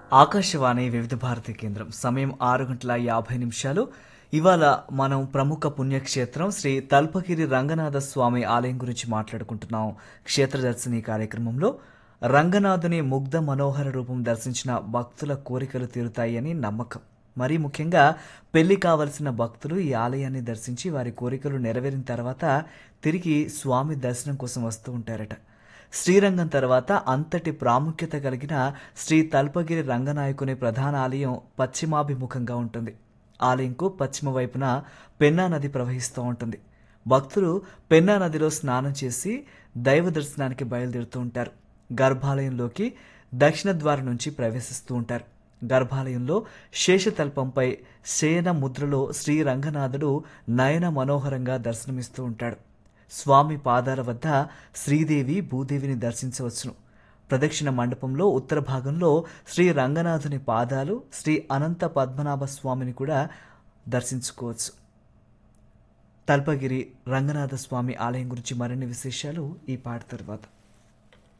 ఆకాశవాణి వివిధ భారతి కేంద్రం సమయం ఆరు గంటల యాభై నిమిషాలు ఇవాళ మనం ప్రముఖ పుణ్యక్షేత్రం శ్రీ తల్పగిరి రంగనాథ స్వామి ఆలయం గురించి మాట్లాడుకుంటున్నాం క్షేత్ర దర్శిని కార్యక్రమంలో రంగనాథుని ముగ్ధ మనోహర రూపం దర్శించిన భక్తుల కోరికలు తీరుతాయని నమ్మకం మరీ ముఖ్యంగా పెళ్లి కావలసిన భక్తులు ఈ ఆలయాన్ని దర్శించి వారి కోరికలు నెరవేరిన తర్వాత తిరిగి స్వామి దర్శనం కోసం వస్తూ ఉంటారట శ్రీరంగం తర్వాత అంతటి ప్రాముఖ్యత కలిగిన శ్రీ తల్పగిరి రంగనాయకుని ప్రధాన ఆలయం పశ్చిమాభిముఖంగా ఉంటుంది ఆలయంకు పశ్చిమ వైపున పెన్నా నది ప్రవహిస్తూ ఉంటుంది భక్తులు పెన్నా నదిలో స్నానం చేసి దైవ దర్శనానికి బయలుదేరుతూ ఉంటారు గర్భాలయంలోకి దక్షిణ ద్వారం నుంచి ప్రవేశిస్తూ ఉంటారు గర్భాలయంలో శేషతల్పంపై శయన ముద్రలో శ్రీ రంగనాథుడు నయన మనోహరంగా దర్శనమిస్తూ ఉంటాడు స్వామి పాదాల వద్ద శ్రీదేవి భూదేవిని దర్శించవచ్చును ప్రదక్షిణ మండపంలో ఉత్తర భాగంలో శ్రీ రంగనాథుని పాదాలు శ్రీ అనంత పద్మనాభ స్వామిని కూడా దర్శించుకోవచ్చు తల్పగిరి రంగనాథ స్వామి ఆలయం గురించి మరిన్ని విశేషాలు ఈ పాట తర్వాత